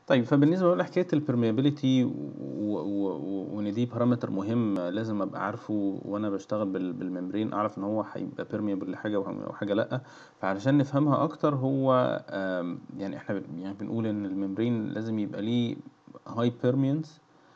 طيب فبالنسبة بقى لحكاية الpermeability و و و وإن دي parameter مهم لازم أبقى عارفه وأنا باشتغل بال بالممبرين أعرف إن هو هيبقى permeable لحاجة أو حاجة لأ، فعلشان نفهمها أكتر هو آمم يعني إحنا ب يعني بنقول إن الممبرين لازم يبقى ليه high permeance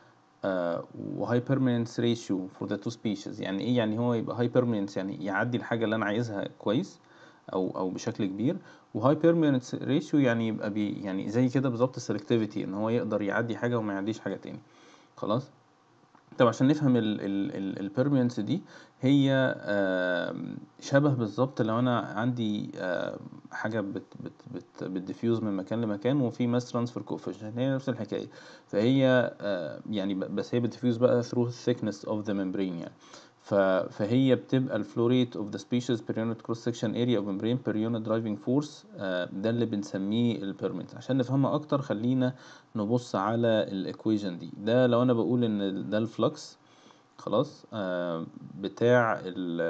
آآ وhigh permeance ratio for the two species يعني إيه؟ يعني هو يبقى high permeance يعني يعدّي الحاجة اللي أنا عايزها كويس أو أو بشكل كبير، وhigh permeance ratio يعني يبقى بي يعني زي كده بالضبط الselectivity إن هو يقدر يعدّي حاجة وما يعدّيش حاجة تاني خلاص؟ طب عشان نفهم ال ال ال الpermeance دي هي آمم شبه بالضبط لو أنا عندي آآ حاجة بت بت بت بتdifuse من مكان لمكان وفي mass transfer coefficient هي نفس الحكاية، فهي آآ يعني ب بس هي بتdifuse بقى through thickness of the membrane يعني ف فهي بتبقى الflow rate of the species per unit cross section area of membrane per unit driving force آآ ده اللي بنسميه الpermeance عشان نفهمها أكتر خلّينا نبُص على الequation دي، ده لو أنا باقول إن ده الflux خلاص آآ بتاع ال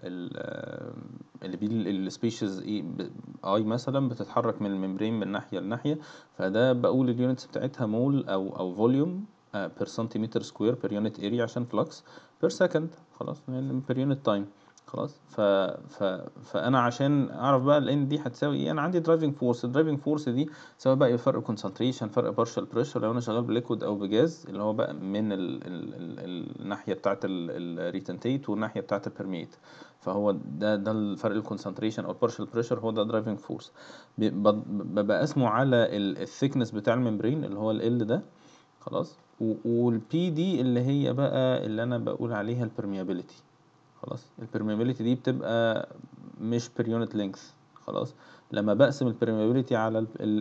ال اللي بيه الspecies إيه ب I مثلًا بتتحرك من الmembrane من ناحية لناحية، فده باقول الunits بتاعتها mole أو أو volume آآ per centimeter square per unit area عشان flux per second خلاص يعني per unit time خلاص، ف ف فأنا عشان أعرف بقى الN دي هتساوي إيه أنا عندي driving force الdriving force دي سواء بقى فرق concentration فرق partial pressure لو أنا شغال بliquid أو بجاز اللي هو بقى من ال ال ال الناحية بتاعة ال الretentate والناحية بتاعة الpermeate فهو ده ده الفرق الconcentration أو الpartial pressure هو ده driving force ب ب بابقى قاسمه على ال الthickness بتاع الmembrane اللي هو الL ده خلاص، و والP دي اللي هي بقى اللي أنا باقول عليها الpermeability خلاص، الpermeability دي بتبقى مش per unit length خلاص، لمّا باقسم الpermeability على ال ال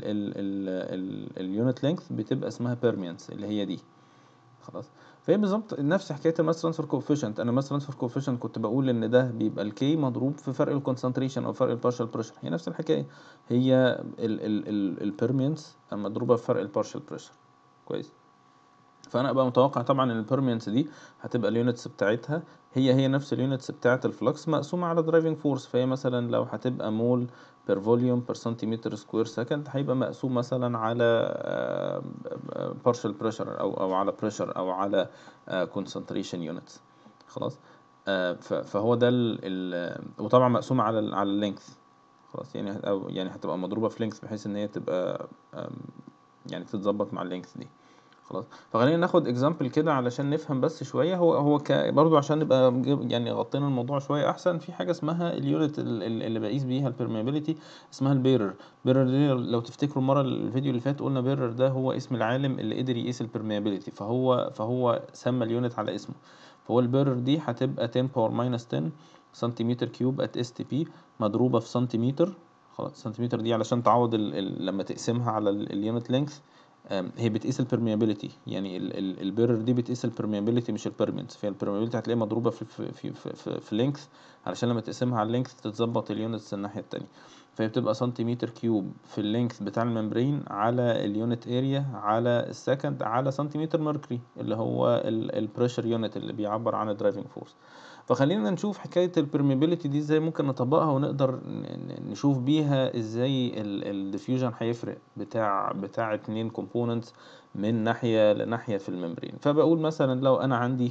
ال ال الunit length بتبقى اسمها permeance اللي هي دي خلاص، فهي بالضبط نفس حكاية الmass transfer coefficient أنا mass transfer coefficient كنت باقول إن ده بيبقى الK مضروب في فرق الconcentration أو فرق الpartial pressure هي نفس الحكاية هي ال ال ال الpermeance مضروبة في فرق الpartial pressure كويس، فأنا أبقى متوقع طبعًا إن الpermeance دي هتبقى الunits بتاعتها هي هي نفس الunits بتاعة الflux مقسومة على driving force فهي مثلًا لو هتبقى mole per volume per centimeter square second هيبقى مقسوم مثلًا على آآ partial pressure أو أو على pressure أو على آآ concentration units خلاص، آآ ف فهو ده ال ال وطبعًا مقسومة على ال على الlength خلاص يعني أو يعني هتبقى مضروبة في length بحيث إن هي تبقى آمم يعني تتضبط مع الlength دي خلاص، فخلّينا ناخد example كده علشان نفهم بس شوية هو هو ك برضه عشان نبقى ج يعني غطينا الموضوع شوية أحسن في حاجة اسمها الunit ال ال اللي باقيس بيها الpermeability اسمها الbearer bearer دي لو تفتكروا المرة الفيديو اللي فات قُلنا bearer ده هو اسم العالم اللي قدر يقيس الpermeability فهو فهو سمّى الunit على اسمه، فهو الbearer دي هتبقى 10 power minus 10 سنتيمتر كيوب at STP مضروبة في سنتيمتر خلاص سنتيمتر دي علشان تعوّض ال ال لمّا تقسمها على ال الunit length آمم هي بتقيس الpermeability يعني ال ال الbearer دي بتقيس الpermeability مش الpermeance فهي الpermeability هتلاقيها مضروبة في في في في في length علشان لمّا تقسمها على الlength تتضبط الunits الناحية التانية، فهي بتبقى سنتيمتر كيوب في الlength بتاع الmembrane على الunit area على الsecond على سنتيمتر mercury اللي هو ال الpressure unit اللي بيعبّر عن الdriving force فخلّينا نشوف حكاية الpermeability دي إزاي ممكن نطبّقها ونقدر ن ن نشوف بيها إزاي ال الdiffusion هيفرق بتاع بتاع 2 components من ناحية لناحية في الmembrane فباقول مثلًا لو أنا عندي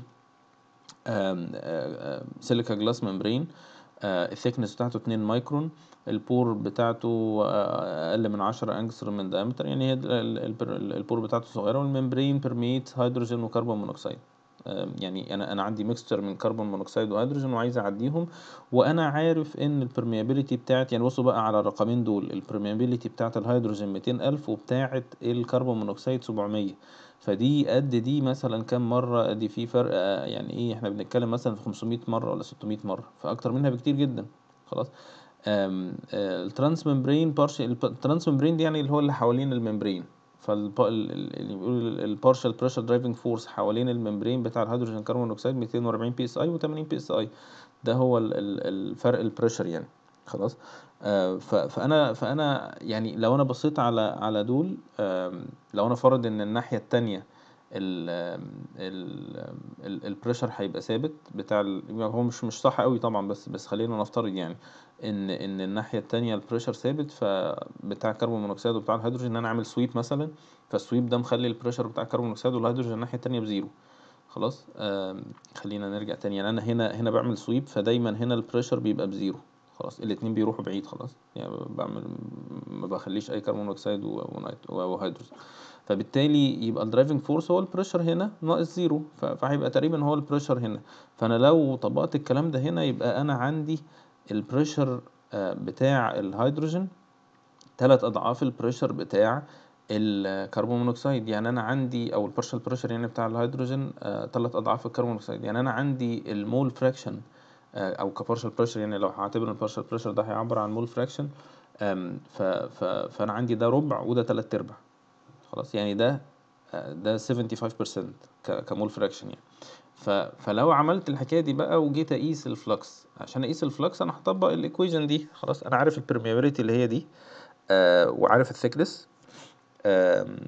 آمم آآ silica glass membrane آآ الthickness بتاعته 2 مايكرون الpore بتاعته أقل من 10 أنجستروم من diameter يعني هي ال ال البر الpore بتاعته صغيرة والmembrane permeates hydrogen وكربون مونوكسيد آآ يعني أنا أنا عندي mixture من كربون مونوكسيد وهيدروجين وعايز أعدّيهم وأنا عارف إن الpermeability بتاعة يعني بصوا بقى على الرقمين دول الpermeability بتاعة الهيدروجين 200,000 وبتاعة الكربون مونوكسيد 700 فدي قد دي مثلًا كام مرّة أدي في فرق يعني إيه إحنا بنتكلم مثلًا في 500 مرّة والّا 600 مرّة فأكتر منها بكتير جدًا خلاص، آمم آآ الtransmembrane partial الب الtransmembrane دي يعني اللي هو اللي حوالين الmembrane فالب ال ال اللي بيقول الpartial pressure driving force حوالين الmembrane بتاع الهيدروجين كربون مونوكسيد 240 PSI و80 PSI ده هو ال ال الفرق الpressure يعني خلاص، آآ ف فأنا فأنا يعني لو أنا بصيت على على دول آمم لو أنا فارض إن الناحية التانية ال ال ال الpressure هيبقى ثابت بتاع ال هو مش مش صح أوي طبعًا بس بس خلّينا نفترض يعني إن إن الناحية التانية الpressure ثابت فبتاع الكربون مونوكسيد وبتاع الهيدروجين إن أنا أعمل sweep مثلًا فالsweep ده مخلّي الpressure بتاع الكربون مونوكسيد والهيدروجين الناحية التانية بزيرو خلاص آمم خلّينا نرجع تاني يعني أنا هنا هنا باعمل sweep فدايمًا هنا الpressure بيبقى بزيرو خلاص الاتنين بيروحوا بعيد خلاص يعني باعمل ما باخلّيش أي كربون مونوكسيد و ونيت وهيدروجين فبالتالي يبقى الdriving force هو الpressure هنا ناقص زيرو ف فهيبقى تقريبًا هو الpressure هنا فأنا لو طبّقت الكلام ده هنا يبقى أنا عندي الpressure آآ بتاع الهيدروجين 3 أضعاف الpressure بتاع الكربون مونوكسيد يعني أنا عندي أو الpartial pressure يعني بتاع الهيدروجين آآ 3 أضعاف الكربون مونوكسيد يعني أنا عندي الmole fraction آآ أو كpartial pressure يعني لو هاعتبر إن الpartial pressure ده هيعبّر عن mole fraction آمم ف ف فأنا عندي ده ربع وده 3/4 خلاص يعني ده آآ ده 75% ك كmole fraction يعني ف فلو عملت الحكاية دي بقى وجيت أقيس الflux عشان أقيس الflux أنا هاطبّق الequation دي خلاص أنا عارف الpermeability اللي هي دي آآ وعارف الthickness آمم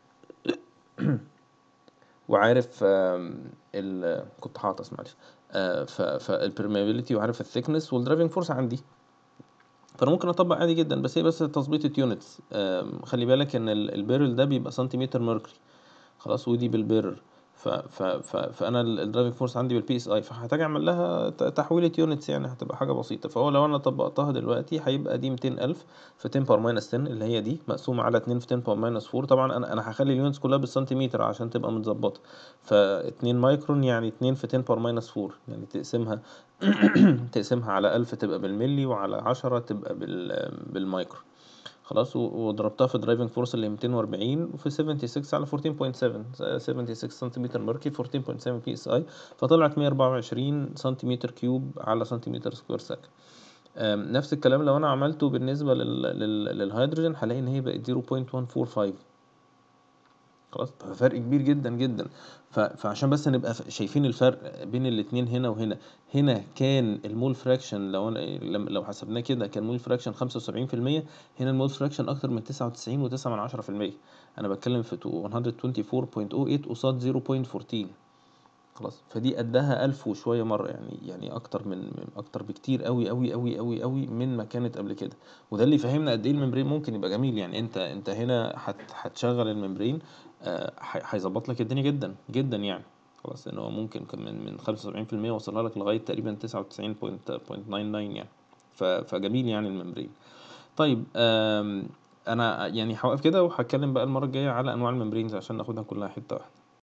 وعارف آمم ال كنت هاعطس معلش آآ ف فالpermeability وعارف الthickness والdriving force عندي فأنا ممكن أطبّق عادي جدًا بس هي بس تظبيطة units آمم خلّي بالك إن ال الbarrel ده بيبقى سنتيمتر mercury خلاص ودي بالbarrel ف ف ف فأنا ال الdriving force عندي بالPSI فهاحتاج أعمل لها ت تحويلة units يعني هتبقى حاجة بسيطة فهو لو أنا طبّقتها دلوقتي هيبقى دي 200,000 في 10 power minus 10 اللي هي دي مقسومة على 2 في 10 power minus 4 طبعًا أنا أنا هاخلّي الunits كلّها بالسنتيمتر عشان تبقى متضبّطة ف2 مايكرون يعني 2 في 10 power minus 4 يعني تقسمها تقسمها على 1000 تبقى بالملي وعلى 10 تبقى بال بالمايكرون خلاص و وضربتها في driving force اللي 240 وفي 76 على 14.7 76 سنتيمتر mercury 14.7 PSI فطلعت 124 سنتيمتر كيوب على سنتيمتر سكوير second آمم نفس الكلام لو أنا عملته بالنسبة لل لل للهيدروجين هالاقي إن هي بقت 0.145 خلاص ففرق كبير جدًا، جدًا ف فعشان بس نبقى ف شايفين الفرق بين الاتنين هنا وهنا، هنا كان الmole fraction لو أنا لم لو حسبناه كده كان mole fraction 75% هنا الmole fraction أكتر من 99.9% أنا باتكلم في تو 124.08 قصاد 0.14 خلاص فدي قدّها 1000 وشوية مرّة يعني يعني أكتر من من أكتر بكتير أوي، أوي، أوي، أوي، أوي من ما كانت قبل كده وده اللي يفهّمنا قد إيه الmembrane ممكن يبقى جميل يعني أنت أنت هنا هت هتشغّل الmembrane آآ ح هيضبّط لك الدنيا جدًا، جدًا يعني خلاص لإن هو ممكن كان من من 75% يوصّلها لك لغاية تقريبًا 99.99 يعني ف فجميل يعني الmembrane طيب آمم أنا يعني هاوقف كده وهاتكلم بقى المرّة الجاية على أنواع الmembranes عشان ناخدها كلّها حتّة واحدة.